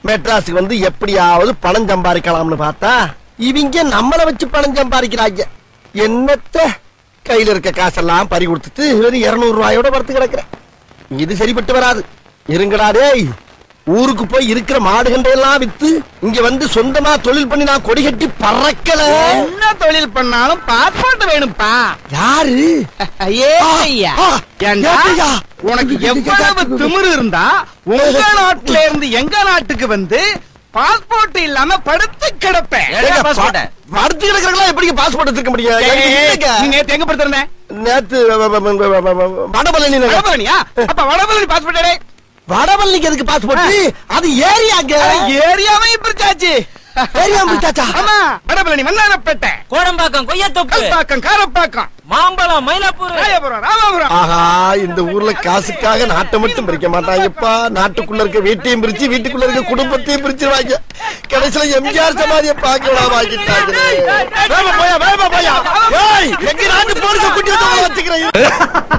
மெட்ராஸுக்கு வந்து எப்படியாவது பணம் சம்பாதிக்கலாம்னு பார்த்தா இவங்க நம்மள வச்சு பணம் சம்பாதிக்கிறாங்க என்னத்த கையில இருக்க காசெல்லாம் பறி கொடுத்துட்டு வெறும் இருநூறு ரூபாயோட படுத்து கிடக்குறேன் இது சரிப்பட்டு வராது இருங்கடா டேய் ஊருக்கு போய் இருக்கிற மாடுகண்டை எல்லாம் வித்து இங்க வந்து சொந்தமா தொழில் பண்ணி நான் கொடி கட்டி பறக்கல என்ன தொழில் பண்ணாலும் பாஸ்போர்ட் வேணும்ப்பா யாரு ஏ ஐயா ஆ, ஏண்டா, ஏப்பையா? உனக்கு எவ்வளவு திமிரு இருந்தா உங்க நாட்டுல இருந்து எங்க நாட்டுக்கு வந்து பாஸ்போர்ட் இல்லாம படுத்து கிடப்பேன் ஏங்க, ஏங்க, passport? பா- படுத்து கிடக்குறவங்களா எப்படி பாஸ்போர்ட் எடுத்துக்க முடியும் ஏய், எனக்கு இல்லைங்க. நீ நேத்து எங்க படுத்திருந்தேன் நேத்து வ- வ- வ- வ- வ- வ- வடபழனி நகர். வடபழனியா அப்ப வடபழனி பாஸ்போர்ட் வடபழனிக்கு எதுக்கு பாஸ்போர்ட் அது ஏரியாங்க ஏரியாவே பிரிச்சாச்சு ஏரியா முடிச்சாச்சா ஆமா வடபழனி மன்னாரப்பேட்டை கோடம்பாக்கம் கொய்யாத்தோப்பு கல்பாக்கம் காரப்பாக்கம் மாம்பழம் மயிலாப்பூர் ராயபுரம் ராமாபுரம் ஆஹா இந்த ஊர்ல காசுக்காக நாட்டை மட்டும் பிரிக்க மாட்டாங்கப்பா நாட்டுக்குள்ள இருக்க வீட்டையும் பிரிச்சு வீட்டுக்குள்ள இருக்க குடும்பத்தையும் பிரிச்சிருவாங்க கடைசியில எம்ஜிஆர் சமாதிய பார்க்க விடாம ஆக்கிட்டாங்க வேகமா போயா வேகமா போயா ஏய் எங்க நாட்டு போலீஸ குட்டி வந்து வச்சுக்கிறேன்